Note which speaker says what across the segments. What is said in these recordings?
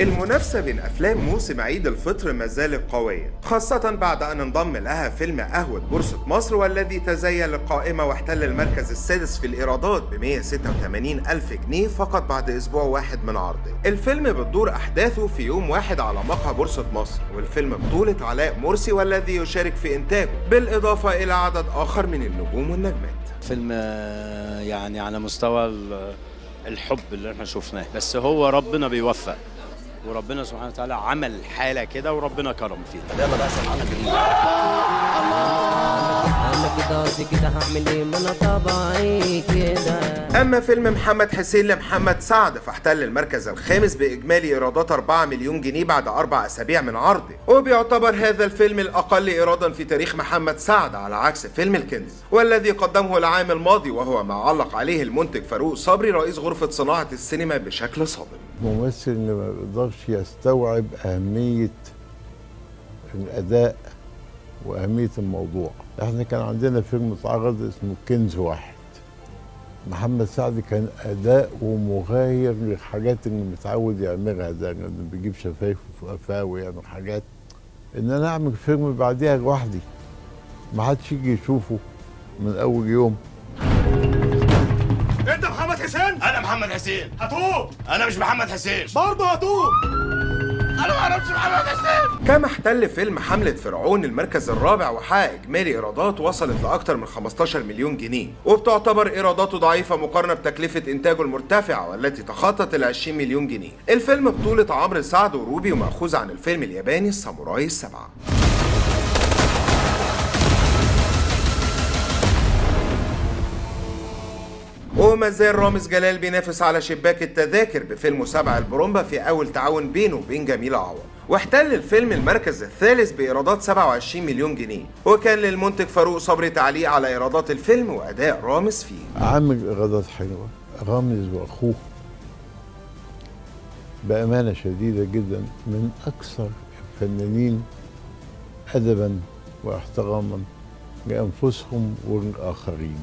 Speaker 1: المنافسة بين أفلام موسم عيد الفطر ما زالت قوية خاصة بعد أن انضم لها فيلم قهوة بورصة مصر والذي تزين للقائمة واحتل المركز السادس في الإيرادات ب 186 ألف جنيه فقط بعد أسبوع واحد من عرضه الفيلم بتدور أحداثه في يوم واحد على مقهى بورصة مصر والفيلم بطولة علاء مرسي والذي يشارك في إنتاجه بالإضافة إلى عدد آخر من النجوم والنجمات
Speaker 2: فيلم آه، يعني على مستوى ال- الحب اللي احنا شفناه بس هو ربنا بيوفق وربنا سبحانه وتعالى عمل حالة كده وربنا كرم فيها
Speaker 3: انا كده قصدي كده هعمل ايه ما انا طبعي كده
Speaker 1: أما فيلم محمد حسين لمحمد سعد فاحتل المركز الخامس بإجمالي إيرادات 4 مليون جنيه بعد أربع أسابيع من عرضه وبيعتبر هذا الفيلم الأقل إيرادا في تاريخ محمد سعد على عكس فيلم الكنز والذي قدمه العام الماضي وهو ما علق عليه المنتج فاروق صبري رئيس غرفة صناعة السينما بشكل صادم
Speaker 4: ممثل اللي ما بيقدرش يستوعب أهمية الأداء وأهمية الموضوع احنا كان عندنا فيلم اتعرض اسمه كنز واحد محمد سعد كان أداؤه مغاير للحاجات اللي متعود يعملها ده انه بيجيب شفايف وقفاه ويعمل حاجات ان انا اعمل فيلم بعديها لوحدي ما حدش يجي يشوفه من اول يوم
Speaker 5: انت محمد حسين
Speaker 6: انا محمد حسين
Speaker 5: هتوب
Speaker 6: انا مش محمد حسين
Speaker 5: برضه هتوب
Speaker 6: انا ما اعرفش محمد حسين
Speaker 1: كما احتل فيلم حملة فرعون المركز الرابع وحقق إجمالي إيرادات وصلت لأكثر من 15 مليون جنيه وبتعتبر إيراداته ضعيفة مقارنة بتكلفة إنتاجه المرتفعة والتي تخطت ال 20 مليون جنيه الفيلم بطولة عمرو سعد وروبي ومأخوذ عن الفيلم الياباني الساموراي السبعة وما زال رامز جلال بينافس على شباك التذاكر بفيلمه سبع البرومبا في أول تعاون بينه وبين جميلة عوض واحتل الفيلم المركز الثالث بإيرادات 27 مليون جنيه وكان للمنتج فاروق صبري تعليق على إيرادات الفيلم وأداء رامز فيه
Speaker 4: عامل ايرادات حلوه رامز واخوه بامانه شديده جدا من اكثر الفنانين ادبا واحتراما لانفسهم وللاخرين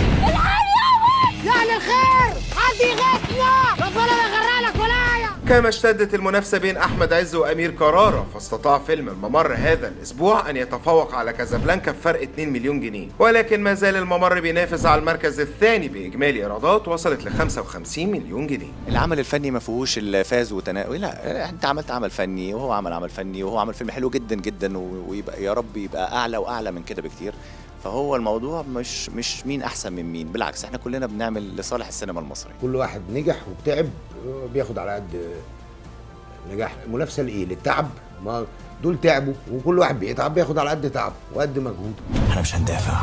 Speaker 7: يعني الخير حد يغيثنا ربنا ما يغرقلك ولايا
Speaker 1: كما اشتدت المنافسة بين أحمد عز وأمير كرارة فاستطاع فيلم الممر هذا الأسبوع أن يتفوق على كازابلانكا بفرق 2 مليون جنيه ولكن ما زال الممر بينافس على المركز الثاني بإجمالي إيرادات وصلت ل 55 مليون جنيه
Speaker 8: العمل الفني ما فيهوش الفاز وتناقل لا انت عملت عمل فني وهو عمل عمل فني وهو عمل فيلم حلو جدا جدا و- ويبقى يا رب يبقى اعلى واعلى من كده بكتير فهو الموضوع مش مش مين احسن من مين بالعكس احنا كلنا بنعمل لصالح السينما المصريه
Speaker 9: كل واحد نجح وتعب بياخد على قد نجاح المنافسه لايه للتعب ما دول تعبوا وكل واحد بيتعب بياخد على قد تعبه وقد مجهوده
Speaker 6: احنا مش هندافع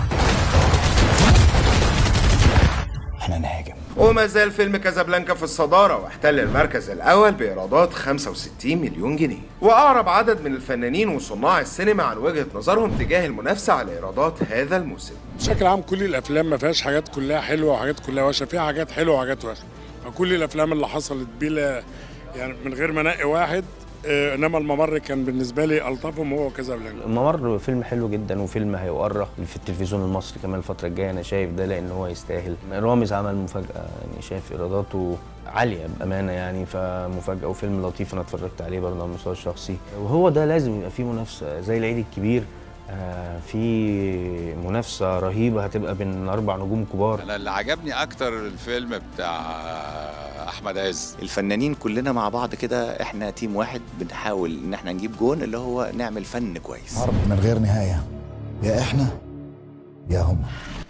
Speaker 6: احنا نهاجم
Speaker 1: وما زال فيلم كازابلانكا في الصدارة واحتل المركز الأول بإيرادات 65 مليون جنيه وأعرب عدد من الفنانين وصناع السينما عن وجهة نظرهم تجاه المنافسة على إيرادات هذا الموسم
Speaker 10: بشكل عام كل الافلام ما فيهاش حاجات كلها حلوه وحاجات كلها وحشه فيها حاجات حلوه وحاجات وحشه فكل الافلام اللي حصلت بلا يعني من غير ما انقي واحد آه، انما الممر كان بالنسبه لي الطفهم هو كازابلانكا
Speaker 11: الممر فيلم حلو جدا وفيلم هيؤرخ في التلفزيون المصري كمان الفترة الجاية أنا شايف ده لأن هو يستاهل رامز عمل مفاجأة يعني شايف إيراداته عالية بأمانة يعني فمفاجأة وفيلم لطيف أنا اتفرجت عليه برضه على المستوى الشخصي وهو ده لازم يبقى فيه منافسة زي العيد الكبير آه، في منافسة رهيبة هتبقى بين أربع نجوم كبار
Speaker 12: انا اللي عجبني اكتر الفيلم بتاع احمد عز
Speaker 8: الفنانين كلنا مع بعض كده احنا تيم واحد بنحاول ان احنا نجيب جون اللي هو نعمل فن كويس
Speaker 6: حرب من غير نهايه يا احنا يا هم